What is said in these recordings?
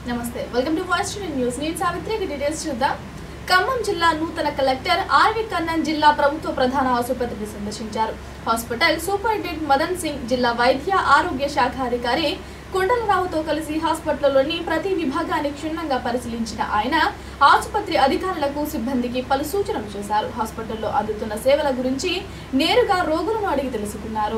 నమస్తే welcome to voice news నేను సావిత్రి ఇక డీటెయిల్స్ చూద్దాం ఖమ్మం జిల్లా నూతన కలెక్టర్ ఆర్వి కన్నన్ జిల్లా ప్రభుత్వ ప్రధాన ఆసుపత్రిని సందర్శించారు హాస్పిటల్ సూపరింటెండెంట్ మదన్ సింగ్ జిల్లా వైద్య ఆరోగ్య శాఖ అధికారి కొండలరావుతో కలిసి హాస్పిటల్లోని ప్రతి విభాగాన్ని క్షుణ్ణంగా పరిశీలించిన ఆయన ఆసుపత్రి అధికారులకు సిబ్బందికి పలు సూచనలు చేశారు హాస్పిటల్లో అందుతున్న సేవల గురించి నేరుగా రోగులను అడిగి తెలుసుకున్నారు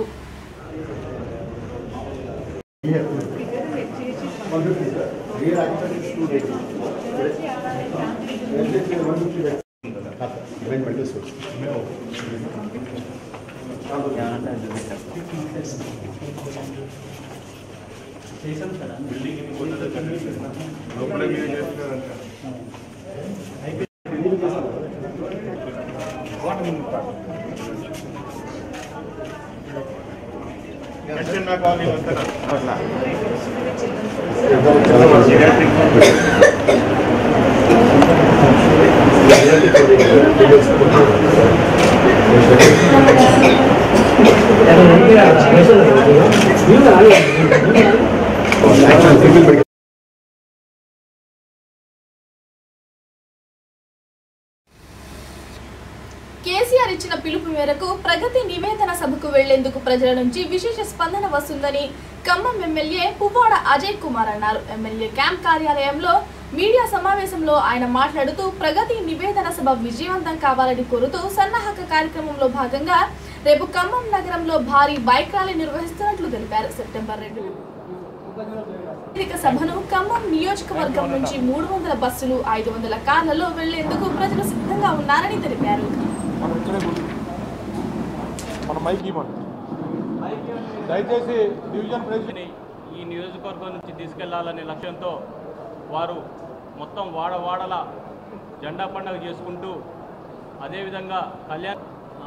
కేసీఆర్ ఇచ్చిన పిలుపు మేరకు ప్రగతి నివేదన సభకు వెళ్లేందుకు ప్రజల నుంచి విశేష స్పందన వస్తుందని ఖమ్మం ఎమ్మెల్యే పువ్వాడ అజయ్ కుమార్ అన్నారు ఎమ్మెల్యే క్యాంప్ కార్యాలయంలో మీడియా సమావేశంలో ఆయన మాట్లాడుతూ ప్రగతి నివేదన సభ విజయవంతం కావాలని కోరుతూ సన్నాహక కార్యక్రమంలో భాగంగా రేపు ఖమ్మం నగరంలో భారీ బైక్ ర్యాలీ నిర్వహిస్తున్నట్లు తెలిపారు సెప్టెంబర్ రెండు వేదిక సభను ఖమ్మం నియోజకవర్గం నుంచి మూడు వందల బస్సులు ఐదు వందల కార్లలో వెళ్లేందుకు ప్రజలు సిద్ధంగా ఉన్నారని తెలిపారు మనం ఇక్కడే కూర్చో మన మైక్ ఇవ్వండి దయచేసి డివిజన్ ప్రెసిడెంట్ ని ఈ నియోజకవర్గం నుంచి తీసుకెళ్లాలనే లక్ష్యంతో వారు మొత్తం వాడవాడల జెండా పండుగ చేసుకుంటూ అదేవిధంగా కళ్యాణ్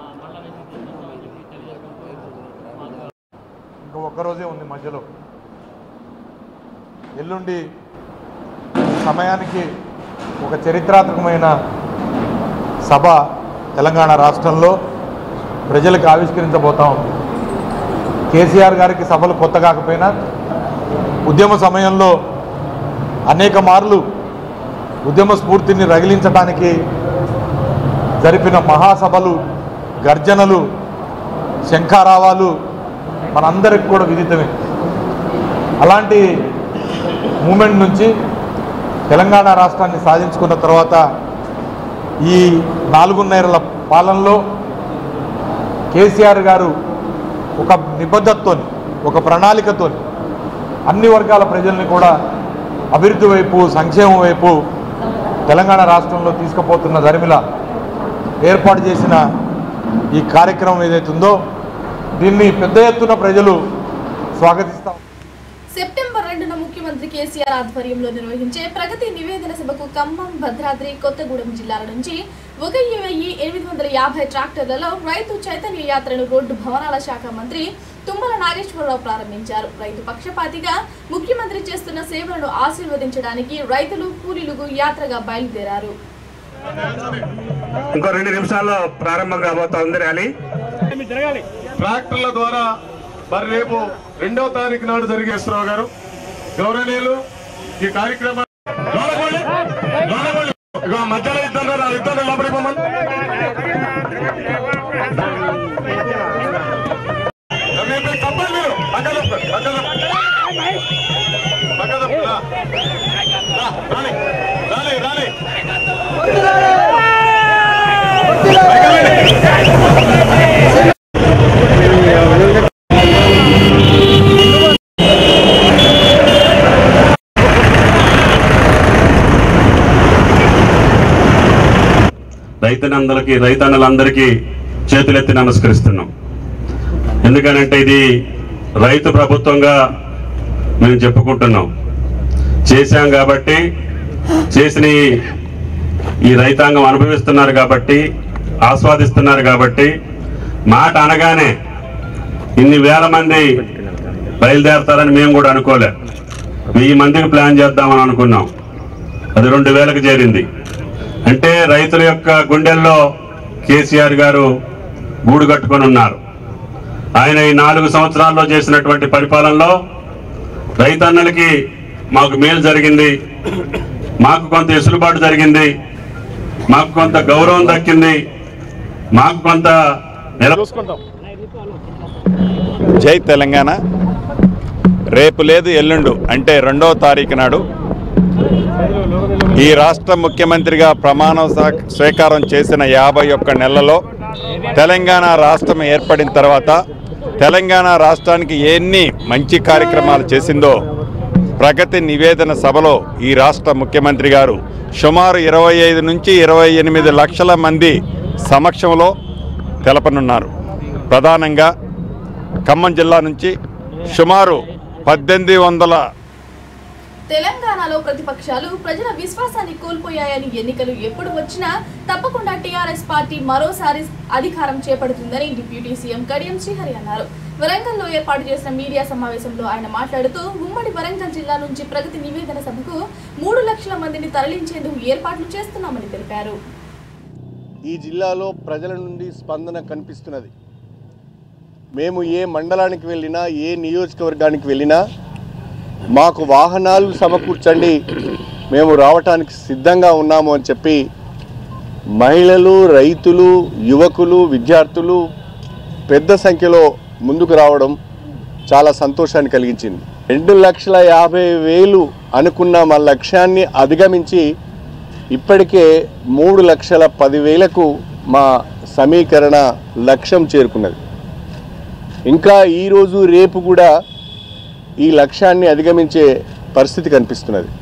ఇంకా ఒక్కరోజే ఉంది మధ్యలో ఎల్లుండి సమయానికి ఒక చరిత్రాత్మకమైన సభ తెలంగాణ రాష్ట్రంలో ప్రజలకు ఆవిష్కరించబోతా ఉంది కేసీఆర్ గారికి సభలు కొత్త కాకపోయినా ఉద్యమ సమయంలో అనేక మార్లు ఉద్యమ స్ఫూర్తిని రగిలించడానికి జరిపిన మహాసభలు గర్జనలు శంఖారావాలు మనందరికి కూడా విదితమే అలాంటి మూమెంట్ నుంచి తెలంగాణ రాష్ట్రాన్ని సాధించుకున్న తర్వాత ఈ నాలుగున్నర పాలనలో కేసీఆర్ గారు ఒక నిబద్ధతతో ఒక ప్రణాళికతో అన్ని వర్గాల ప్రజల్ని కూడా అభివృద్ధి వైపు సంక్షేమం వైపు తెలంగాణ రాష్ట్రంలో తీసుకుపోతున్న ధర్మిల ఏర్పాటు చేసిన ఈ కార్యక్రమం ఏదైతే ఉందో దీన్ని పెద్ద ఎత్తున ప్రజలు స్వాగతిస్తాం సెప్టెంబర్ రెండున ముఖ్యమంత్రి కేసీఆర్ ఆధ్వర్యంలో నిర్వహించే ప్రగతి నివేదన సభకు ఖమ్మం భద్రాద్రి కొత్తగూడెం జిల్లాల నుంచి ఒక వెయ్యి ఎనిమిది వందల యాభై ట్రాక్టర్లలో రైతు చైతన్య యాత్రను రోడ్డు భవనాల శాఖ మంత్రి తుమ్మల నాగేశ్వరరావు ప్రారంభించారు రైతు పక్షపాతిగా ముఖ్యమంత్రి చేస్తున్న సేవలను ఆశీర్వదించడానికి రైతులు కూలీలకు యాత్రగా బయలుదేరారు ఇంకో రెండు నిమిషాల్లో ప్రారంభం కాబోతోంది ర్యాలీ ట్రాక్టర్ల ద్వారా మరి రేపు రెండవ తారీఖు నాడు జరిగేశ్వరరావు గారు గౌరవనీయులు ఈ కార్యక్రమం ఇగో మధ్యలో ఇద్దరు రా, ఇద్దరు లోపలికి పోమని మీరు తప్పండి మీరు పక్కన తప్పండి, పక్కన తప్పండి. పక్కన తప్పండి, రా. రా, రాని, రాని, రాని. రైతనందరికీ రైతన్నలందరికీ చేతులెత్తి నమస్కరిస్తున్నాం ఎందుకనంటే ఇది రైతు ప్రభుత్వంగా మేము చెప్పుకుంటున్నాం చేశాం కాబట్టి చేసిన ఈ- ఈ రైతాంగం అనుభవిస్తున్నారు కాబట్టి ఆస్వాదిస్తున్నారు కాబట్టి మాట అనగానే ఇన్ని వేల మంది బయలుదేరతారని మేము కూడా అనుకోలే వెయ్యి మందికి ప్లాన్ చేద్దామని అనుకున్నాం అది రెండు వేలకు చేరింది అంటే రైతుల యొక్క గుండెల్లో కేసీఆర్ గారు గూడు కట్టుకొని ఉన్నారు ఆయన ఈ నాలుగు సంవత్సరాల్లో చేసినటువంటి పరిపాలనలో రైతన్నలకి మాకు మేలు జరిగింది మాకు కొంత వెసులుబాటు జరిగింది మాకు కొంత గౌరవం దక్కింది మాకు కొంత నిల జై తెలంగాణ రేపు లేదు ఎల్లుండు అంటే రెండవ తారీఖు నాడు ఈ రాష్ట్ర ముఖ్యమంత్రిగా ప్రమాణ సా- స్వీకారం చేసిన యాభై ఒక్క నెలలో తెలంగాణ రాష్ట్రం ఏర్పడిన తర్వాత తెలంగాణ రాష్ట్రానికి ఎన్ని మంచి కార్యక్రమాలు చేసిందో ప్రగతి నివేదన సభలో ఈ రాష్ట్ర ముఖ్యమంత్రి గారు సుమారు ఇరవై ఐదు నుంచి ఇరవై ఎనిమిది లక్షల మంది సమక్షంలో తెలపనున్నారు ప్రధానంగా ఖమ్మం జిల్లా నుంచి సుమారు పద్దెనిమిది వందల తెలంగాణలో ప్రతిపక్షాలు ప్రజల విశ్వాసాన్ని కోల్పోయాయని ఎన్నికలు ఎప్పుడు వచ్చినా తప్పకుండా టీఆర్ఎస్ పార్టీ మరోసారి అధికారం చేపడుతుందని డిప్యూటీ సీఎం కడియం శ్రీహరి అన్నారు వరంగల్లో ఏర్పాటు చేసిన మీడియా సమావేశంలో ఆయన మాట్లాడుతూ ఉమ్మడి వరంగల్ జిల్లా నుంచి ప్రగతి నివేదన సభకు మూడు లక్షల మందిని తరలించేందుకు ఏర్పాట్లు చేస్తున్నామని తెలిపారు ఈ జిల్లాలో ప్రజల నుండి స్పందన కనిపిస్తున్నది మేము ఏ మండలానికి వెళ్ళినా ఏ నియోజకవర్గానికి వెళ్ళినా మాకు వాహనాలు సమకూర్చండి మేము రావటానికి సిద్ధంగా ఉన్నాము అని చెప్పి మహిళలు రైతులు యువకులు విద్యార్థులు పెద్ద సంఖ్యలో ముందుకు రావడం చాలా సంతోషాన్ని కలిగించింది రెండు లక్షల యాభై వేలు అనుకున్న మా లక్ష్యాన్ని అధిగమించి ఇప్పటికే మూడు లక్షల పదివేలకు మా సమీకరణ లక్ష్యం చేరుకున్నది ఇంకా ఈరోజు రేపు కూడా ఈ లక్ష్యాన్ని అధిగమించే పరిస్థితి కనిపిస్తున్నది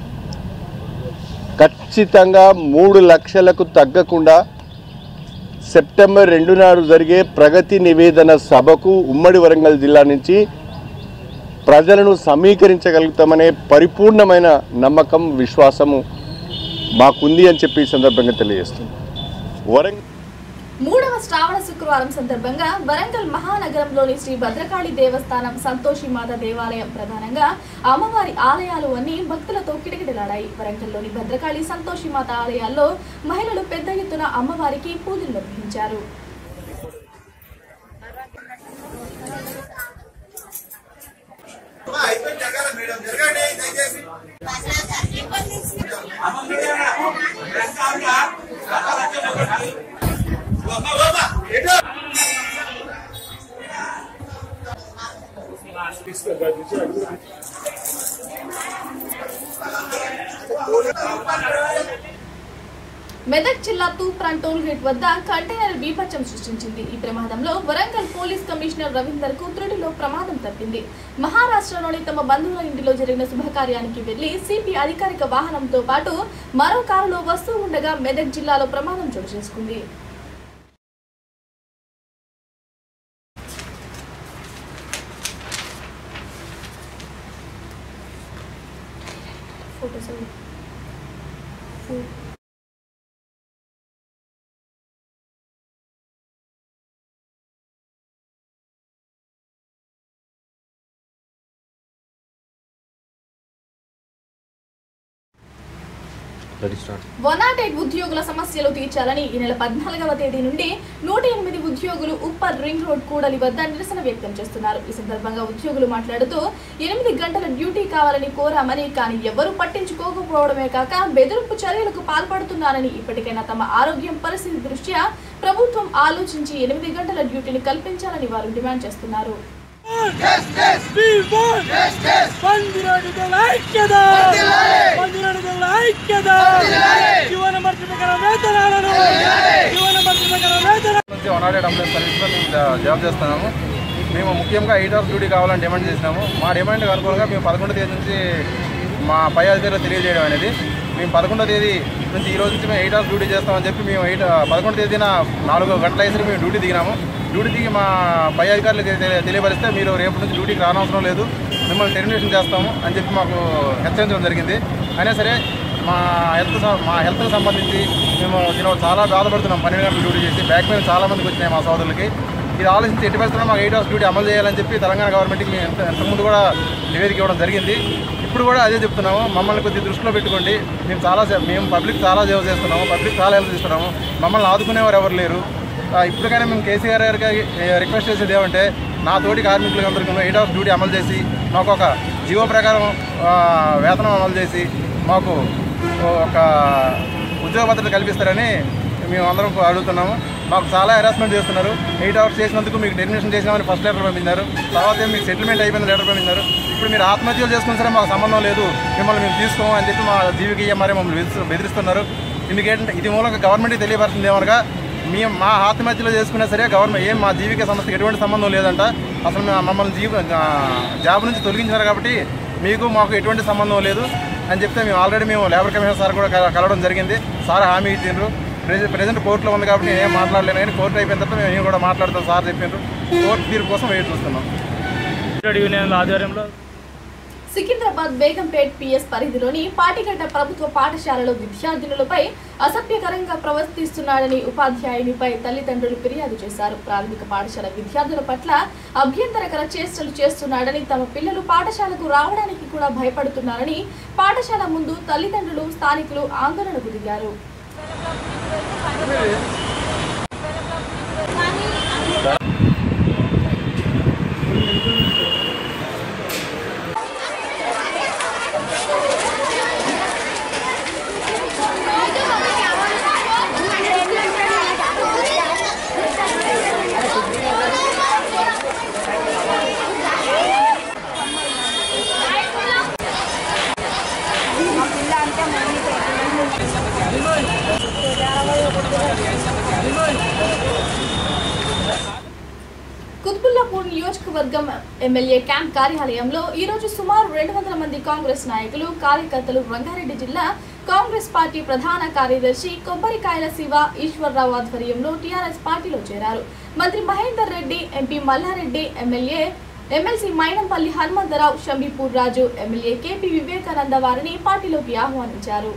ఖచ్చితంగా మూడు లక్షలకు తగ్గకుండా సెప్టెంబర్ రెండు నాడు జరిగే ప్రగతి నివేదన సభకు ఉమ్మడి వరంగల్ జిల్లా నుంచి ప్రజలను సమీకరించగలుగుతామనే పరిపూర్ణమైన నమ్మకం విశ్వాసము మాకుంది అని చెప్పి ఈ సందర్భంగా తెలియజేస్తుంది వరంగల్ మూడవ శ్రావణ శుక్రవారం సందర్భంగా వరంగల్ మహానగరంలోని శ్రీ భద్రకాళి దేవస్థానం సంతోషి మాత దేవాలయం ప్రధానంగా అమ్మవారి ఆలయాలు అన్ని భక్తులతో కిటకిటలాడాయి వరంగల్లోని భద్రకాళి సంతోషి మాత ఆలయాల్లో మహిళలు పెద్ద ఎత్తున అమ్మవారికి పూజలు నిర్వహించారు మెదక్ జిల్లా తూప్రాన్ టోల్ గేట్ వద్ద కంటైనర్ బీభత్సం సృష్టించింది ఈ ప్రమాదంలో వరంగల్ పోలీస్ కమిషనర్ రవీందర్ కు త్రుటిలో ప్రమాదం తప్పింది మహారాష్ట్రలోని తమ బంధువుల ఇంటిలో జరిగిన శుభకార్యానికి వెళ్లి సిపి అధికారిక వాహనంతో పాటు మరో కారులో వస్తూ ఉండగా మెదక్ జిల్లాలో ప్రమాదం చోటు చేసుకుంది ఫోటోస్ అవి. వన్ నాట్ ఎయిట్ ఉద్యోగుల సమస్యలు తీర్చాలని ఈ నెల పద్నాలుగవ తేదీ నుండి నూట ఎనిమిది ఉద్యోగులు ఉప్పర్ రింగ్ రోడ్ కూడలి వద్ద నిరసన వ్యక్తం చేస్తున్నారు ఈ సందర్భంగా ఉద్యోగులు మాట్లాడుతూ ఎనిమిది గంటల డ్యూటీ కావాలని కోరామని కానీ ఎవరూ పట్టించుకోకపోవడమే కాక బెదిరింపు చర్యలకు పాల్పడుతున్నారని ఇప్పటికైనా తమ ఆరోగ్యం పరిస్థితి దృష్ట్యా ప్రభుత్వం ఆలోచించి ఎనిమిది గంటల డ్యూటీని కల్పించాలని వారు డిమాండ్ చేస్తున్నారు పందిరాడుదల ఐక్యత పందిరాడుదల ఐక్యత జీవన మర్చిపోగల వేతనాలను జీవన మర్చిపోగల వేతన నుంచి వన్ నాట్ అంబులెన్స్ సర్వీస్లో మేము జా- జాబ్ చేస్తున్నాము మేము ముఖ్యంగా ఎయిట్ అవర్స్ డ్యూటీ కావాలని డిమాండ్ చేసినాము మా డిమాండ్ అనుకూలంగా మేము పదకొండో తేదీ నుంచి మా పై అధికారులు తెలియజేయడం అనేది మేము పదకొండో తేదీ నుంచి ఈ రోజు నుంచి మేము ఎయిట్ అవర్స్ డ్యూటీ చేస్తామని చెప్పి మేము ఎయిట్ పదకొండో తేదీన నాలుగు గంటల వేసి మేము డ్యూటీ దిగినాము డ్యూటీ దిగి మా పై అధికారులకు తె- తెలియపరిస్తే మీరు రేపటి నుంచి డ్యూటీకి రానవసరం లేదు మిమ్మల్ని టెర్మినేషన్ చేస్తాము అని చెప్పి మాకు హెచ్చరించడం జరిగింది అయినా సరే మా హెల్త్ సం- మా హెల్త్కి సంబంధించి మేము ఈరోజు చాలా బాధపడుతున్నాం పన్నెండు గంటలు డ్యూటీ చేసి బ్యాక్ పెయిన్ చాలా మందికి వచ్చినాయి మా సోదరులకి ఇది ఆలోచించి ఎట్టి పరిస్థితుల్లో మాకు ఎయిట్ అవర్స్ డ్యూటీ అమలు చేయాలని చెప్పి తెలంగాణ గవర్నమెంట్కి మేము ఎంత ఎంతకుముందు కూడా నివేదిక ఇవ్వడం జరిగింది ఇప్పుడు కూడా అదే చెప్తున్నాము మమ్మల్ని కొద్దిగా దృష్టిలో పెట్టుకోండి మేము చాలా సే- మేము పబ్లిక్ చాలా సేవ చేస్తున్నాము పబ్లిక్ చాలా హెల్ప్ చేస్తున్నాము మమ్మల్ని ఆదుకునేవారు ఎవరు లేరు ఆ, ఇప్పటికైనా మేము కేసీఆర్ గారికి రిక్వెస్ట్ చేసేది ఏమంటే నా తోటి కార్మికులకు అందరికీ ఎయిట్ అవర్స్ డ్యూటీ అమలు చేసి మాకు ఒక జీవో ప్రకారం ఆ, వేతనం అమలు చేసి మాకు ఒక ఉద్యోగ భద్రత కల్పిస్తారని మేము అందరం అడుగుతున్నాము మాకు చాలా హెరాస్మెంట్ చేస్తున్నారు ఎయిట్ అవర్స్ చేసినందుకు మీకు టెర్మినేషన్ చేసినామని ఫస్ట్ లెటర్ పంపించారు తర్వాత ఏమో మీకు సెటిల్మెంట్ అయిపోయింది లెటర్ పంపించారు ఇప్పుడు మీరు ఆత్మహత్యలు చేసుకుని సరే మాకు సంబంధం లేదు మిమ్మల్ని మేము తీసుకోము అని చెప్పి మా జీవికి మరి మమ్మల్ని బెదిరిస్తు- బెదిరిస్తున్నారు ఇందుకేంటంటే ఇది మూలంగా గవర్నమెంట్కి తెలియపరుస్తుంది ఏమనగా మేము మా ఆత్మహత్యలు చేసుకున్నా సరే గవర్నమెంట్ ఏం మా జీవిక సంస్థకి ఎటువంటి సంబంధం లేదంట అసలు మేము మమ్మల్ని జీవ ఆ, జాబ్ నుంచి తొలగించారు కాబట్టి మీకు మాకు ఎటువంటి సంబంధం లేదు అని చెప్తే మేము ఆల్రెడీ మేము లేబర్ కమిషనర్ సార్ కూడా కల- కలవడం జరిగింది సార్ హామీ ఇచ్చిండ్రు ప్రెజెంట్ ప్రెజెంట్ కోర్టులో ఉంది కాబట్టి నేనేం మాట్లాడలేను కానీ కోర్టు అయిపోయిన తర్వాత మేము కూడా మాట్లాడతాం సార్ చెప్పిండ్రు కోర్టు తీర్పు కోసం వెయిట్ చూస్తున్నాం ట్రేడ్ యూనియన్ల ఆధ్వర్యంలో సికింద్రాబాద్ బేగంపేట్ పిఎస్ పరిధిలోని పాటిగడ్డ ప్రభుత్వ పాఠశాలలో విద్యార్థినులపై అసభ్యకరంగా ప్రవర్తిస్తున్నాడని ఉపాధ్యాయునిపై తల్లిదండ్రులు ఫిర్యాదు చేశారు ప్రాథమిక పాఠశాల విద్యార్థుల పట్ల అభ్యంతరకర చేష్టలు చేస్తున్నాడని తమ పిల్లలు పాఠశాలకు రావడానికి కూడా భయపడుతున్నారని పాఠశాల ముందు తల్లిదండ్రులు స్థానికులు ఆందోళనకు దిగారు కుత్బుల్లాపూర్ నియోజకవర్గం ఎమ్మెల్యే క్యాంప్ కార్యాలయంలో ఈ రోజు సుమారు రెండు వందల మంది కాంగ్రెస్ నాయకులు కార్యకర్తలు రంగారెడ్డి జిల్లా కాంగ్రెస్ పార్టీ ప్రధాన కార్యదర్శి కొబ్బరికాయల శివ ఈశ్వరరావు ఆధ్వర్యంలో టీఆర్ఎస్ పార్టీలో చేరారు మంత్రి Mahender Reddy MP Mallareddy MLA MLC Mynampally Hanumantharao Shambipur Raju MLA KP Vivekananda వారిని పార్టీలోకి ఆహ్వానించారు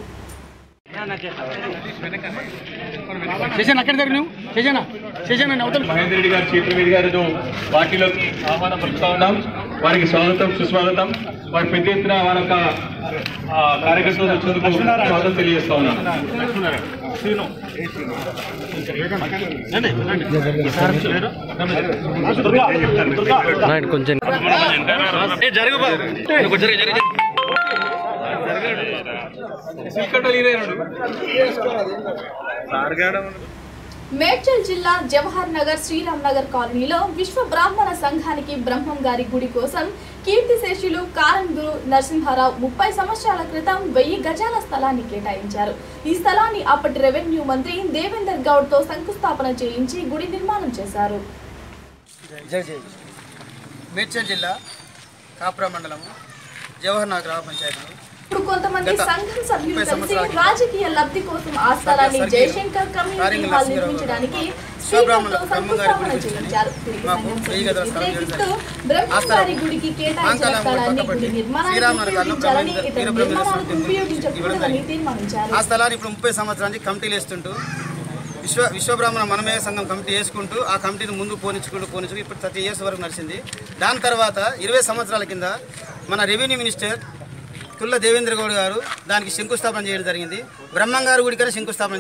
శేషన్ అక్కడ దగ్గర నువ్వు శేషన శేషన్ అవతల మహేందర్ రెడ్డి గారి చేతుల మీదుగా ఈరోజు పార్టీలోకి ఆహ్వానం పలుకుతా ఉన్నాం వారికి స్వాగతం సుస్వాగతం వారి పెద్ద ఎత్తున వారి యొక్క ఆ, కార్యకర్తలు వచ్చినందుకు స్వాగతం తెలియజేస్తా ఉన్నాం మేడ్చల్ జిల్లా జవహర్ నగర్ శ్రీరామ్ నగర్ కాలనీలో విశ్వ బ్రాహ్మణ సంఘానికి బ్రహ్మం గారి గుడి కోసం కీర్తిశేషులు కారం గురు నరసింహారావు ముప్పై సంవత్సరాల క్రితం వెయ్యి గజాల స్థలాన్ని కేటాయించారు ఈ స్థలాన్ని అప్పటి రెవెన్యూ మంత్రి దేవేందర్ గౌడ్ తో శంకుస్థాపన చేయించి గుడి నిర్మాణం చేశారు జై జై మేడ్చల్ జిల్లా కాపురా మండలము జవహర్ నగర్ గ్రామ పంచాయతీలో ఇప్పుడు కొంతమంది గత సంఘం సభ్యులు ముప్పై కలిసి సంవత్సరాల రాజకీయ లబ్ధి కోసం ఆ స్థలాన్ని స్వర్గీయ జయశంకర్ కమ్యూనిటీ కారింగ హాల్ నరసింహరావు నిర్మించడానికి శివబ్రాహ్మణుల శ్రీకాంత్తో బ్రహ్మంగారి శంకుస్థాపన గుడి చేయించారు తిరిగి మాకు సంఘం వెయ్యి సభ్యులు గదుల స్థలం వ్యతిరేకిస్తూ ఆ బ్రహ్మంగారి స్థలం గుడికి కేటాయించిన మాంకాలం స్థలాన్ని పక్కపట్టి గుడి నిర్మాణానికి శ్రీరామనగర్ కాలంలో ఉపయోగించాలని బ్రహ్మ- ఇతర వీరబ్రహ్మేంద్ర నిర్మాణాలకు స్వామి ఉపయోగించకూడదని ఇవ్వడం తీర్మానించారు ఆ స్థలాన్ని ఇప్పుడు ముప్పై సంవత్సరానికి కమిటీలు వేస్తుంటూ విశ్వ విశ్వబ్రాహ్మణ మనమే సంఘం కమిటీ వేసుకుంటూ ఆ కమిటీని ముందు పోనించుకుంటూ పోనించుకుంటూ ఇప్పుడు థర్టీ ఇయర్స్ వరకు నడిచింది దాని తర్వాత ఇరవై సంవత్సరాల కింద మన రెవెన్యూ మినిస్టర్ తుల్ల దేవేంద్ర గౌడ్ గారు దానికి శంకుస్థాపన చేయడం జరిగింది బ్రహ్మంగారు గుడికనే శంకుస్థాపన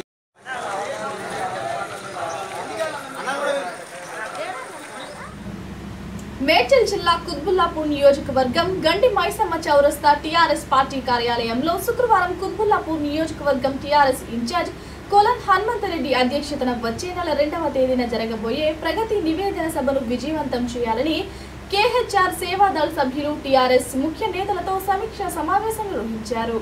మేడ్చల్ జిల్లా కుత్బుల్లాపూర్ నియోజకవర్గం గండి మైసమ్మ చౌరస్తా టీఆర్ఎస్ పార్టీ కార్యాలయంలో శుక్రవారం కుత్బుల్లాపూర్ నియోజకవర్గం టీఆర్ఎస్ ఇన్ఛార్జ్ కొలన్ హనుమంతరెడ్డి అధ్యక్షతన వచ్చే నెల రెండవ తేదీన జరగబోయే ప్రగతి నివేదన సభను విజయవంతం చేయాలని కేహెచ్ఆర్ సేవాదళ్ సభ్యులు టీఆర్ఎస్ ముఖ్య నేతలతో సమీక్షా సమావేశం నిర్వహించారు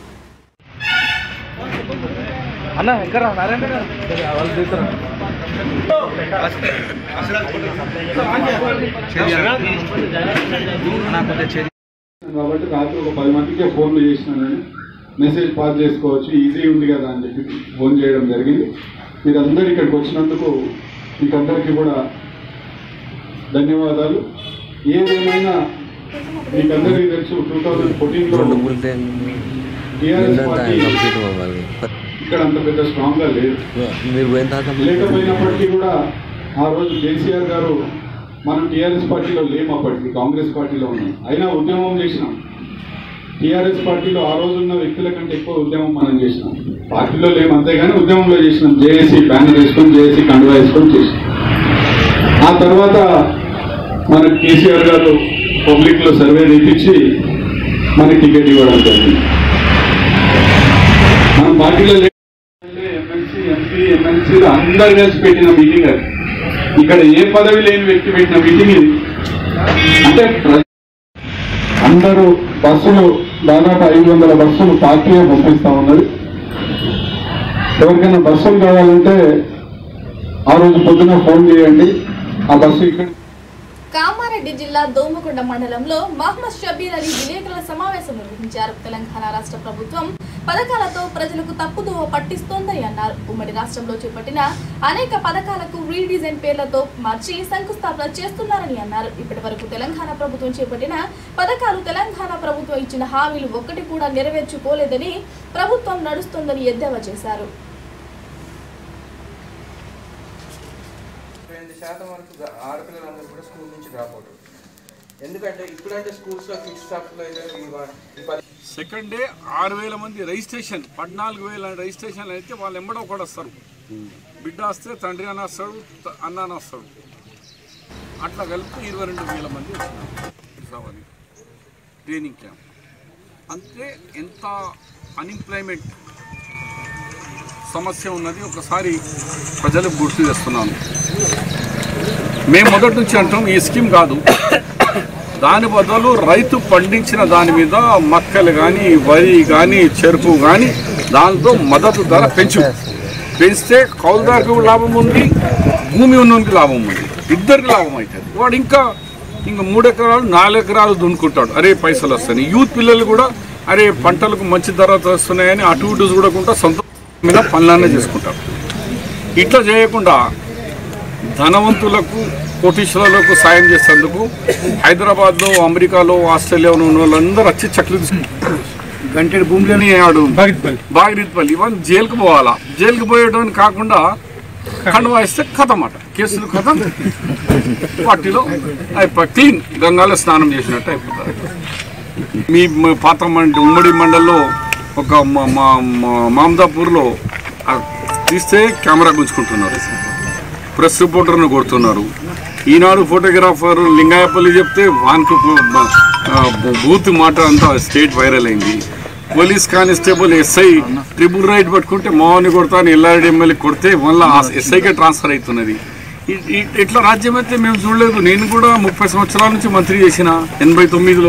కాబట్టి రాత్రి ఒక పది మందికి ఫోన్లు చేసిన నేను మెసేజ్ పాస్ చేసుకోవచ్చు ఈజీ ఉంది కదా అని చెప్పి ఫోన్ చేయడం జరిగింది మీరందరూ ఇక్కడికి వచ్చినందుకు మీకందరికీ కూడా ధన్యవాదాలు ఏదేమైనా మీకందరికీ తెలుసు టూ థౌజండ్ ఫోర్టీన్లో టీఆర్ఎస్ పార్టీ ఇక్కడ అంత పెద్ద స్ట్రాంగ్గా లేదు లేకపోయినప్పటికీ కూడా ఆ రోజు కేసీఆర్ గారు మనం టీఆర్ఎస్ పార్టీలో లేము అప్పటికి కాంగ్రెస్ పార్టీలో ఉన్నాం అయినా ఉద్యమం చేసినాం టీఆర్ఎస్ పార్టీలో ఆ రోజు ఉన్న వ్యక్తుల కంటే ఎక్కువ ఉద్యమం మనం చేసినాం పార్టీలో లేము అంతేగాని ఉద్యమంలో చేసినాం జేఏసీ బ్యానర్ వేసుకొని జేఏసీ కండువా వేసుకొని చేసినాం ఆ తర్వాత మన కేసీఆర్ గారు పబ్లిక్ లో సర్వే తీపించి మనకి టికెట్ ఇవ్వడం జరిగింది మన పార్టీలో ఎమ్మెల్సీ ఎంపీ ఎమ్మెల్సీలు అందరు కలిసి పెట్టిన మీటింగ్ అది ఇక్కడ ఏ పదవి లేని వ్యక్తి పెట్టిన మీటింగ్ ఇది అంటే ప్ర- అందరూ బస్సులు దాదాపు ఐదు వందల బస్సులు పార్టీయే పంపిస్తా ఉన్నది ఎవరికైనా బస్సులు కావాలంటే ఆ రోజు పొద్దున ఫోన్ చేయండి ఆ బస్సు ఇక్కడ కామారెడ్డి జిల్లా దోమకొండ మండలంలో మహమ్మద్ షబీర్ అలీ విలేకరుల సమావేశం నిర్వహించారు తెలంగాణ రాష్ట్ర ప్రభుత్వం పథకాలతో ప్రజలకు తప్పుదోవ పట్టిస్తోందని అన్నారు ఉమ్మడి రాష్ట్రంలో చేపట్టిన అనేక పథకాలకు రీడిజైన్ పేర్లతో మార్చి శంకుస్థాపన చేస్తున్నారని అన్నారు ఇప్పటి వరకు తెలంగాణ ప్రభుత్వం చేపట్టిన పథకాలు తెలంగాణ ప్రభుత్వం ఇచ్చిన హామీలు ఒక్కటి కూడా నెరవేర్చుకోలేదని ప్రభుత్వం నడుస్తోందని ఎద్దేవా చేశారు రెండు శాతం వరకు గా- ఆడపిల్లలందరూ కూడా స్కూల్ నుంచి డ్రాప్ అవుతారు ఎందుకంటే ఇప్పుడంటే స్కూల్స్లో ఫిక్స్ స్టాఫ్ సెకండ్ డే ఆరు వేల మంది రిజిస్ట్రేషన్ పద్నాలుగు వేల రిజిస్ట్రేషన్లు అయితే వాళ్ళు ఎంబడో కూడా వస్తారు బిడ్డ వస్తే తండ్రి అని వస్తాడు త- అన్న అని వస్తాడు అట్లా కలిపి ఇరవై రెండు వేల మంది వచ్చినారు ట్రైనింగ్ క్యాంప్ అంతే ఎంత అన్ఎంప్లాయ్మెంట్ సమస్య ఉన్నది ఒకసారి ప్రజలకు గుర్తు చేస్తున్నాను మేము మొదటి నుంచి అంటాం ఈ స్కీమ్ కాదు దాని బదులు రైతు పండించిన దాని మీద మక్కలు కానీ వరి కానీ చెరుకు కానీ దాంతో మద్దతు ధర పెంచు పెంచితే కౌలుదారుకు లాభం ఉంది భూమి ఉన్నోనికి లాభం ఉంది ఇద్దరికి లాభం అవుతుంది వాడు ఇంకా ఇంకా మూడు ఎకరాలు నాలుగు ఎకరాలు దున్నుకుంటాడు అరే పైసలు వస్తాయి యూత్ పిల్లలు కూడా అరే పంటలకు మంచి ధర వస్తున్నాయని అటు ఇటు చూడకుండా సొంత మీద పనులన్నీ చేసుకుంటారు ఇట్లా చేయకుండా ధనవంతులకు కోటీశ్వరులకు సాయం చేసేందుకు హైదరాబాద్లో అమెరికాలో ఆస్ట్రేలియాలో ఉన్న వాళ్ళందరూ వచ్చి చక్కెర తీసుకుంటారు గంటెడు భూమిలోని ఆడు బాగిరిపల్లి ఇవన్నీ జైలుకు పోవాలా జైలుకు పోయేటని కాకుండా కండువా ఇస్తే కథం అట కేసులు కథం పార్టీలో అయిపోయి క్లీన్ గంగాలో స్నానం చేసినట్టు అయిపోతారు మీ మ- పాత మండి ఉమ్మడి మండల్లో ఒక మా- మా- మా- మామదాపూర్లో ఆ తీస్తే కెమెరా గుంజుకుంటున్నారు ప్రెస్ రిపోర్టర్ను కొడుతున్నారు ఈనాడు ఫోటోగ్రాఫర్ లింగాయపల్లి చెప్తే వానికి పు- బ- ఆ, బూత్ మాట అంతా స్టేట్ వైరల్ అయింది police constable SI triple right పట్టుకుంటే మోహన్ కొడతా అని ఎల్లారెడ్డి ఎమ్మెల్యే కొడితే మళ్ళీ ఆ ఎస్ఐకే ట్రాన్స్ఫర్ అవుతున్నది ఇ- ఇ- ఇట్లా రాజ్యం అయితే మేము చూడలేదు నేను కూడా ముప్పై సంవత్సరాల నుంచి మంత్రి చేసిన ఎనభై తొమ్మిదిలో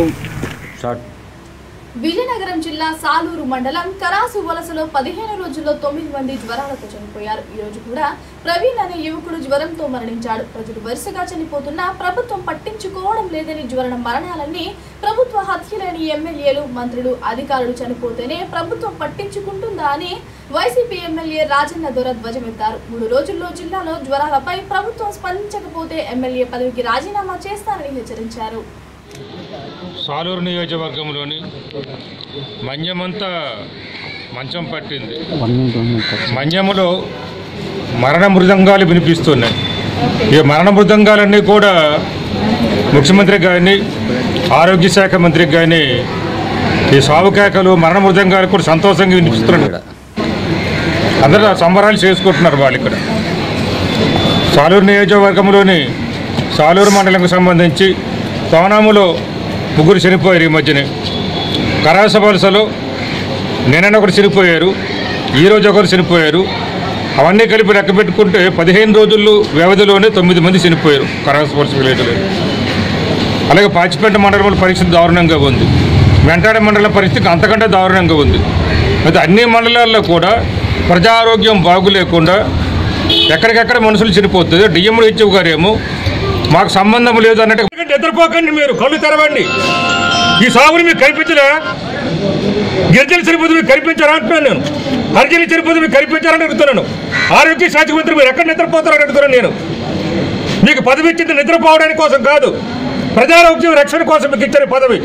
విజయనగరం జిల్లా సాలూరు మండలం కరాసు వలసలో పదిహేను రోజుల్లో తొమ్మిది మంది జ్వరాలతో చనిపోయారు ఈ రోజు కూడా ప్రవీణ్ అనే యువకుడు జ్వరంతో మరణించాడు ప్రజలు వరుసగా చనిపోతున్నా ప్రభుత్వం పట్టించుకోవడం లేదని జ్వరణ మరణాలన్నీ ప్రభుత్వ హత్యలేని ఎమ్మెల్యేలు మంత్రులు అధికారులు చనిపోతేనే ప్రభుత్వం పట్టించుకుంటుందా అని వైసీపీ ఎమ్మెల్యే రాజన్న దొర ధ్వజమెత్తారు మూడు రోజుల్లో జిల్లాలో జ్వరాలపై ప్రభుత్వం స్పందించకపోతే ఎమ్మెల్యే పదవికి రాజీనామా చేస్తారని హెచ్చరించారు సాలూరు నియోజకవర్గంలోని మన్యమంతా మంచం పట్టింది మన్యములో మరణ మృదంగాలు వినిపిస్తున్నాయి ఈ మరణ మృదంగాలన్నీ కూడా ముఖ్యమంత్రి కానీ ఆరోగ్య శాఖ మంత్రికి కానీ ఈ సాగు కేకలు మరణ మృదంగాలు కూడా సంతోషంగా వినిపిస్తున్నాడు అందరూ సంబరాలు చేసుకుంటున్నారు వాళ్ళు ఇక్కడ సాలూరు నియోజకవర్గంలోని సాలూరు మండలంకు సంబంధించి తోనాములో ముగ్గురు చనిపోయారు ఈ మధ్యనే కరాస వలసలో నిన్న ఒకరు చనిపోయారు ఈరోజు ఒకరు చనిపోయారు అవన్నీ కలిపి లెక్క పెట్టుకుంటే పదిహేను రోజుల్లో వ్యవధిలోనే తొమ్మిది మంది చనిపోయారు కరాస వలస విలేజ్లో అలాగే పాచిపేట మండలంలో పరిస్థితి దారుణంగా ఉంది వెంటాడ మండలం పరిస్థితి అంతకంటే దారుణంగా ఉంది అయితే అన్ని మండలాల్లో కూడా ప్రజారోగ్యం బాగులేకుండా ఎక్కడికెక్కడ మనుషులు చనిపోతుంది డిఎంలు హెచ్ఎఫ్ గారేమో మాకు సంబంధం లేదు అన్నట్టు నిద్రపోకండి మీరు కళ్ళు తెరవండి ఈ సాగుని మీకు కనిపించలే గిరిజన చనిపోతే మీకు కనిపించారా అంటున్నాను నేను హరిజన చనిపోతే మీకు కనిపించారని అడుగుతున్నాను ఆరోగ్య శాఖ మంత్రి మీరు ఎక్కడ నిద్రపోతారని అడుగుతున్నాను నేను మీకు పదవి ఇచ్చింది నిద్రపోవడానికి కోసం కాదు ప్రజారోగ్యం రక్షణ కోసం మీకు ఇచ్చిన పదవి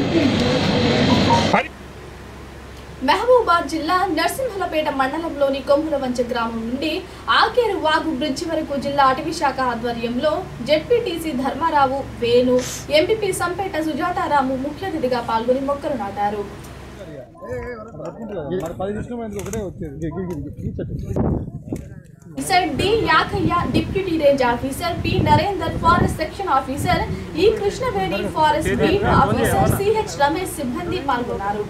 మహబూబాద్ జిల్లా నర్సింహలపేట మండలంలోని కొమ్ములవంచ గ్రామం నుండి ఆకేరు వాగు బ్రిడ్జి వరకు జిల్లా అటవీ శాఖ ఆధ్వర్యంలో జెడ్పీటీసీ ధర్మారావు వేణు ఎంపీపీ సంపేట సుజాతారాము ముఖ్య అతిథిగా పాల్గొని మొక్కలు నాటారు officer D Yakaiah deputy range officer P Narender forest section officer E Krishnaveni forest beat officer CH Ramesh సిబ్బంది పాల్గొన్నారు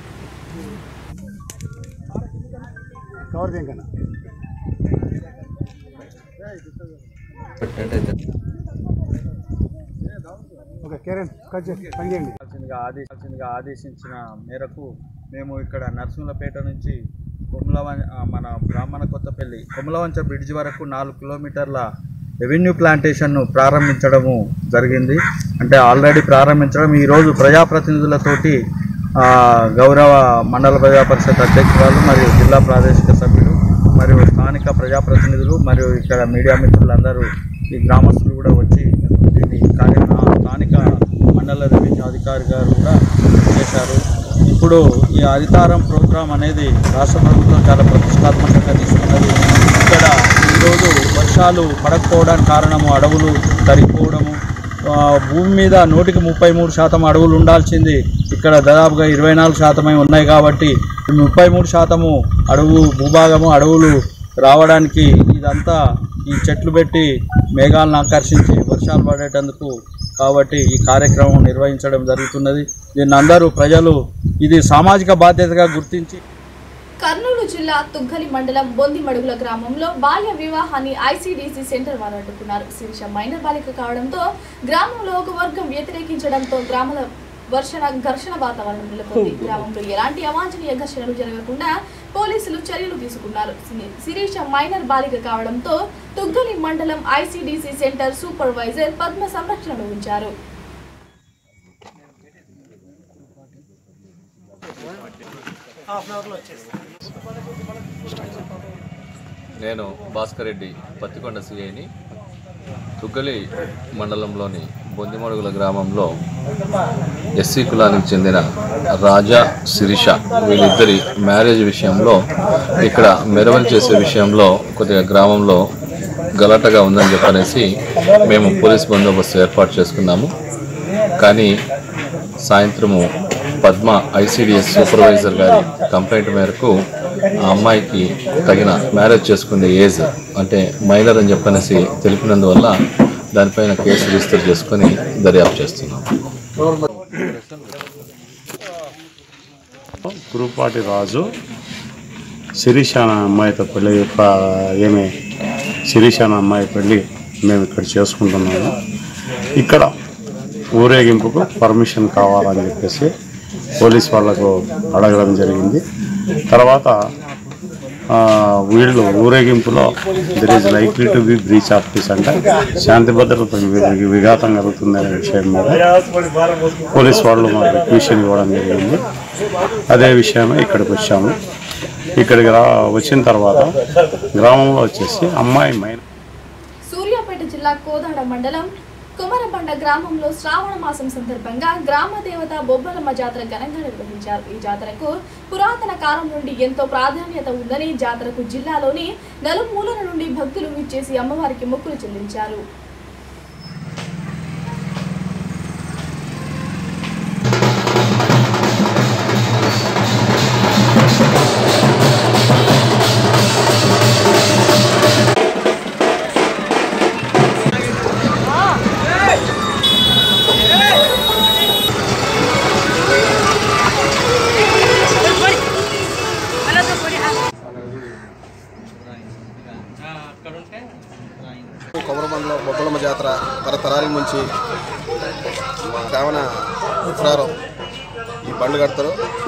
ఆదేశించాల్సిందిగా ఆదేశించాల్సిందిగా ఆదేశించిన మేరకు మేము ఇక్కడ నరసింహపేట నుంచి కొమలవం ఆ, మన బ్రాహ్మణ కొత్తపల్లి కొమలవంచ బ్రిడ్జ్ వరకు నాలుగు కిలోమీటర్ల రెవెన్యూ ప్లాంటేషన్ను ప్రారంభించడము జరిగింది అంటే ఆల్రెడీ ప్రారంభించడం ఈరోజు ప్రజాప్రతినిధులతోటి ఆ, గౌరవ మండల ప్రజా పరిషత్ అధ్యక్షురాలు మరియు జిల్లా ప్రాదేశిక సభ్యులు మరియు స్థానిక ప్రజాప్రతినిధులు మరియు ఇక్కడ మీడియా మిత్రులందరూ ఈ గ్రామస్తులు కూడా వచ్చి దీన్ని కార్య ఆ, స్థానిక మండల రెవెన్యూ అధికారి గారు కూడా చేశారు ఇప్పుడు ఈ హరితారం ప్రోగ్రాం అనేది రాష్ట్ర ప్రభుత్వం చాలా ప్రతిష్టాత్మకంగా తీసుకున్నది ఇక్కడ ఈరోజు వర్షాలు పడకపోవడానికి కారణము అడవులు తరిగిపోవడము ఆ, భూమి మీద నూటికి ముప్పై మూడు శాతం అడవులు ఉండాల్సింది ఇక్కడ దాదాపుగా ఇరవై నాలుగు శాతమై ఉన్నాయి కాబట్టి ఈ ముప్పై మూడు శాతము అడవు భూభాగము అడవులు రావడానికి ఇదంతా ఈ చెట్లు పెట్టి మేఘాలను ఆకర్షించి వర్షాలు పడేటందుకు కాబట్టి ఈ కార్యక్రమం నిర్వహించడం జరుగుతున్నది దీన్ని అందరూ ప్రజలు ఇది సామాజిక బాధ్యతగా గుర్తించి కర్నూలు జిల్లా తుగ్గలి మండలం బొందిమడుగుల గ్రామంలో బాల్య వివాహాన్ని ఐసీడీసీ సెంటర్ వారు అడ్డుకున్నారు శిరీష మైనర్ బాలిక కావడంతో గ్రామంలో ఒక వర్గం వ్యతిరేకించడంతో గ్రామాల వర్షణ ఘర్షణ వాతావరణం నెలకొంది గ్రామంలో ఎలాంటి అవాంఛనీయ ఘర్షణలు జరగకుండా పోలీసులు చర్యలు తీసుకున్నారు సి- శిరీష మైనర్ బాలిక కావడంతో తుగ్గలి మండలం ఐసీడీసీ సెంటర్ సూపర్వైజర్ పద్మ సంరక్షణలో ఉంచారు నేను భాస్కర్ రెడ్డి పత్తికొండ సిఐని తుగ్గలి మండలంలోని బొందిమడుగుల గ్రామంలో ఎస్సీ కులానికి చెందిన రాజా శిరీష వీళ్ళిద్దరి మ్యారేజ్ విషయంలో ఇక్కడ మెరవని చేసే విషయంలో కొద్దిగా గ్రామంలో గలాటగా ఉందని చెప్పనేసి మేము పోలీస్ బందోబస్తు ఏర్పాటు చేసుకున్నాము కానీ సాయంత్రము పద్మ ఐసిడిఎస్ సూపర్వైజర్ గారి కంప్లైంట్ మేరకు ఆ అమ్మాయికి తగిన మ్యారేజ్ చేసుకునే ఏజ్ అంటే మైనర్ అని చెప్పనేసి తెలిపినందువల్ల దానిపైన కేసు రిజిస్టర్ చేసుకొని దర్యాప్తు చేస్తున్నాం గురుపాటి రాజు శిరీష అనే అమ్మాయితో పెళ్ళి ప- ఏమి శిరీష అనే అమ్మాయి పెళ్ళి మేము ఇక్కడ చేసుకుంటున్నాము ఇక్కడ ఊరేగింపుకు పర్మిషన్ కావాలని చెప్పేసి పోలీస్ వాళ్ళకు అడగడం జరిగింది తర్వాత ఆ, వీళ్ళు ఊరేగింపులో there is likely to be breach of peace అంటే శాంతి భద్రత వి- విఘాతం కలుగుతుందనే విషయం మీద పోలీస్ వాళ్ళు మాకు రిక్వెషన్ ఇవ్వడం జరిగింది అదే విషయమే ఇక్కడికి వచ్చాము ఇక్కడికి రా వచ్చిన తర్వాత గ్రామంలో వచ్చేసి అమ్మాయి మైన సూర్యాపేట జిల్లా కోదాడ మండలం కుమరబండ గ్రామంలో శ్రావణ మాసం సందర్భంగా గ్రామ దేవత బొబ్బలమ్మ జాతర ఘనంగా నిర్వహించారు ఈ జాతరకు పురాతన కాలం నుండి ఎంతో ప్రాధాన్యత ఉందని జాతరకు జిల్లాలోని నలుమూలల నుండి భక్తులు విచ్చేసి అమ్మవారికి మొక్కులు చెల్లించారు కొమరబండలో బొబ్బలమ్మ జాతర తరతరాల నుంచి శ్రావణ ఉత్సరాలు ఈ బండ్లు కడతారు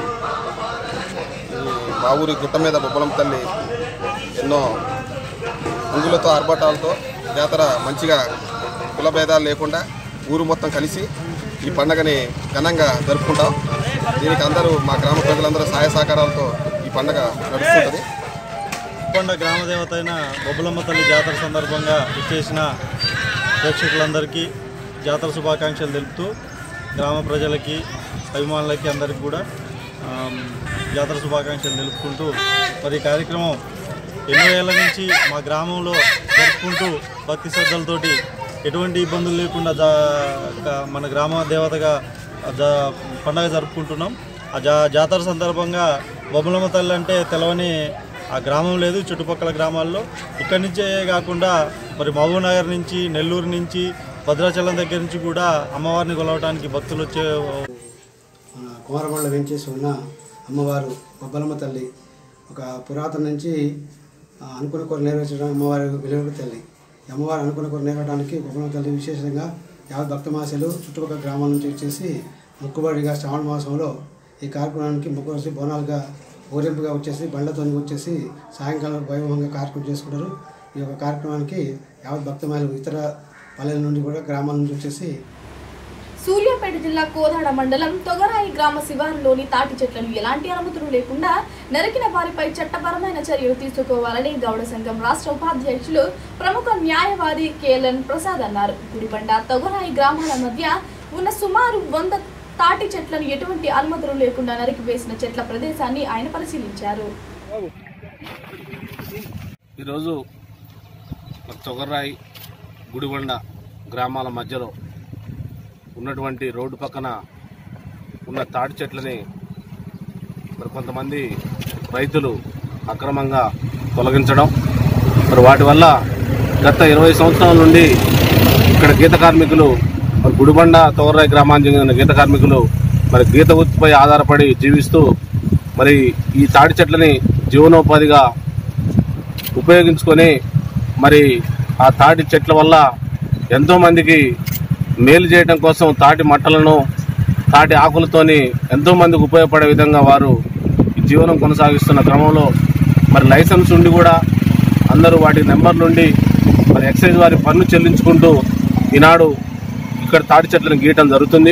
ఈ మా ఊరి గుట్ట మీద బొబ్బలమ్మ తల్లి ఎన్నో అంగులతో ఆర్భాటాలతో జాతర మంచిగా కుల భేదాలు లేకుండా ఊరు మొత్తం కలిసి ఈ పండగని ఘనంగా జరుపుకుంటాం దీనికి అందరూ మా గ్రామ ప్రజలందరూ సహాయ సహకారాలతో ఈ పండగ నడుస్తుంటుంది కొండ గ్రామ దేవత అయిన బొబ్బలమ్మ తల్లి జాతర సందర్భంగా ఇచ్చేసిన ప్రేక్షకులందరికీ జాతర శుభాకాంక్షలు తెలుపుతూ గ్రామ ప్రజలకి అభిమానులకి అందరికీ కూడా ఆమ్, జాతర శుభాకాంక్షలు తెలుపుకుంటూ మరి ఈ కార్యక్రమం ఎన్నో ఏళ్ళ నుంచి మా గ్రామంలో జరుపుకుంటూ భక్తి శ్రద్ధలతోటి ఎటువంటి ఇబ్బందులు లేకుండా జా గా- మన గ్రామ దేవతగా జా పండగ జరుపుకుంటున్నాం ఆ జా జాతర సందర్భంగా బొమ్మలమ్మ తల్లి అంటే తెలవని ఆ గ్రామం లేదు చుట్టుపక్కల గ్రామాల్లో ఇక్కడి నుంచే కాకుండా మరి మహబూబ్ నగర్ నుంచి నెల్లూరు నుంచి భద్రాచలం దగ్గర నుంచి కూడా అమ్మవారిని కొలవడానికి భక్తులు వచ్చే మన కుమారమండలం వెంచేసి ఉన్న అమ్మవారు బొబ్బలమ్మ తల్లి ఒక పురాతన నుంచి ఆ, అనుకున్న కోరు నెరవేర్చడం అమ్మవారి వెలుగు తల్లి ఈ అమ్మవారు అనుకున్న కోరు నెరవేరడానికి బొబ్బలమ్మ తల్లి విశేషంగా యావత్ భక్తమాసలు చుట్టుపక్కల గ్రామాల నుంచి వచ్చేసి మొక్కుబడిగా శ్రావణ మాసంలో ఈ కార్యక్రమానికి మొక్కుబడి బోనాలుగా ఊరింపుగా వచ్చేసి బండ్లతో వచ్చేసి సాయంకాలం వైభవంగా కార్యక్రమం చేసుకుంటారు ఈ యొక్క కార్యక్రమానికి యావత్ భక్తమాలు ఇతర పల్లెల నుండి కూడా గ్రామాల నుంచి వచ్చేసి సూర్యాపేట జిల్లా కోదాడ మండలం తొగరాయి గ్రామ శివారులోని తాటి చెట్లను ఎలాంటి అనుమతులు లేకుండా నరికిన వారిపై చట్టపరమైన చర్యలు తీసుకోవాలని గౌడ సంఘం రాష్ట్ర ఉపాధ్యక్షులు ప్రముఖ న్యాయవాది కేఎల్ఎన్ ప్రసాద్ అన్నారు గుడిబండ తొగరాయి గ్రామాల మధ్య ఉన్న సుమారు వంద తాటి చెట్లను ఎటువంటి అనుమతులు లేకుండా నరికివేసిన చెట్ల ప్రదేశాన్ని ఆయన పరిశీలించారు ఈరోజు మరి తొగర్రాయి గుడిబండ గ్రామాల మధ్యలో ఉన్నటువంటి రోడ్డు పక్కన ఉన్న తాటి చెట్లని మరి కొంతమంది రైతులు అక్రమంగా తొలగించడం మరి వాటి వల్ల గత ఇరవై సంవత్సరాల నుండి ఇక్కడ గీత కార్మికులు మరి గుడిబండ తోర్రాయి గ్రామానికి చెందిన గీత కార్మికులు మరి గీత వృత్తిపై ఆధారపడి జీవిస్తూ మరి ఈ తాటి చెట్లని జీవనోపాధిగా ఉపయోగించుకొని మరి ఆ తాటి చెట్ల వల్ల ఎంతోమందికి మేలు చేయడం కోసం తాటి మట్టలను తాటి ఆకులతోని ఎంతోమందికి ఉపయోగపడే విధంగా వారు ఈ జీవనం కొనసాగిస్తున్న క్రమంలో మరి లైసెన్స్ ఉండి కూడా అందరూ వాటి నెంబర్లు ఉండి మరి ఎక్సైజ్ వారి పన్ను చెల్లించుకుంటూ ఈనాడు ఇక్కడ తాటి చెట్లను గీయటం జరుగుతుంది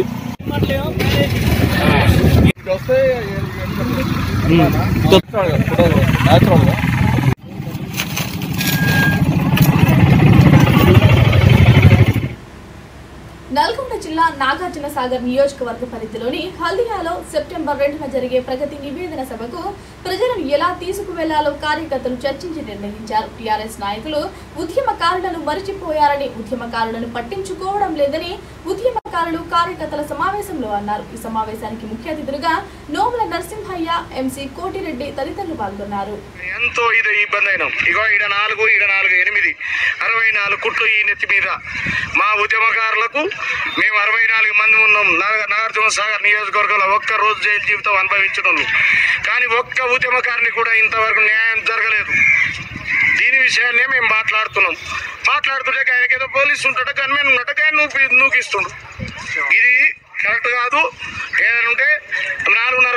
నల్గొండ జిల్లా నాగార్జున సాగర్ నియోజకవర్గ పరిధిలోని హల్దియాలో సెప్టెంబర్ రెండున జరిగే ప్రగతి నివేదన సభకు ప్రజలను ఎలా తీసుకువెళ్లాలో కార్యకర్తలు చర్చించి నిర్ణయించారు టీఆర్ఎస్ నాయకులు ఉద్యమకారులను మరిచిపోయారని ఉద్యమకారులను పట్టించుకోవడం లేదని ఉద్యమకారులు కార్యకర్తల సమావేశంలో అన్నారు ఈ సమావేశానికి ముఖ్య అతిథులుగా నోముల నరసింహయ్య ఎంసీ కోటిరెడ్డి తదితరులు పాల్గొన్నారు ఎంతో ఇది ఇబ్బంది అయినాం ఇగో ఈడ నాలుగు ఈడ నాలుగు ఎనిమిది అరవై నాలుగు కుట్లు ఈ నెత్తి మీద మా ఉద్యమకారులకు మేము అరవై నాలుగు మంది ఉన్నాం నాగ- నాగార్జున సాగర్ నియోజకవర్గంలో ఒక్క రోజు జైలు జీవితం అనుభవించిన వాళ్ళు. కానీ ఒక్క ఉద్యమకారిని కూడా ఇంతవరకు న్యాయం జరగలేదు దీని విషయాన్నే మేము మాట్లాడుతున్నాం మాట్లాడుతుంటే ఆయనకి ఏదో పోలీసు ఉంటాడు గన్మెన్ ఉన్నట్టు ఆయన నూపి నూకిస్తుండు ఇది కరెక్ట్ కాదు ఏదైనా ఉంటే నాలుగున్నర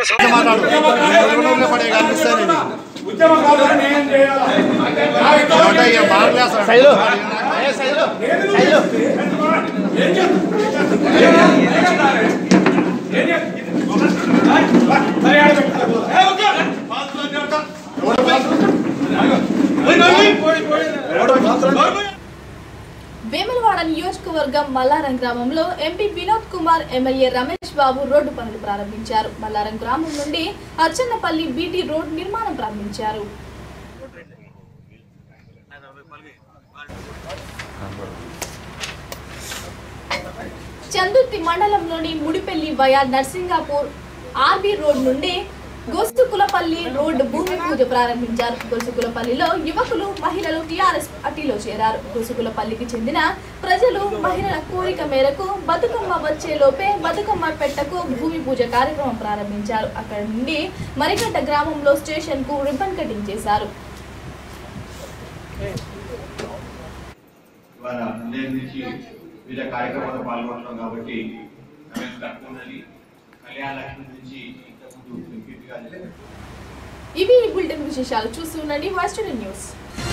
వేములవాడ నియోజకవర్గం మల్లారం గ్రామంలో MP Vinod Kumar MLA Ramesh Babu road పనులు ప్రారంభించారు మల్లారం గ్రామం నుండి అచ్చన్నపల్లి బీటీ రోడ్ నిర్మాణం ప్రారంభించారు చందుర్తి మండలంలోని Mudipelli via Narsingapur RB road నుండి గొస్తుకులపల్లి రోడ్డు భూమి పూజ ప్రారంభించారు గొసుకులపల్లిలో యువకులు మహిళలు టీఆర్ఎస్ పార్టీలో చేరారు గొసుకులపల్లికి చెందిన ప్రజలు మహిళల కోరిక మేరకు బతుకమ్మ వచ్చే లోపే బతుకమ్మ పెట్టకు భూమి పూజ కార్యక్రమం ప్రారంభించారు అక్కడ నుండి మరిగడ్డ గ్రామంలో స్టేషన్ కు రిబ్బన్ కటింగ్ చేశారు ఇవాళ ఉదయం నుంచి వివిధ కార్యక్రమాల్లో పాల్గొంటున్నాం కాబట్టి రమేష్ కట్టుకున్నది కళ్యాణ లక్ష్మి నుంచి ఇంతకుముందు ఎంపీగా ఇవి ఈ బులెటిన్ విశేషాలు చూస్తూ ఉండండి వాయిస్ న్యూస్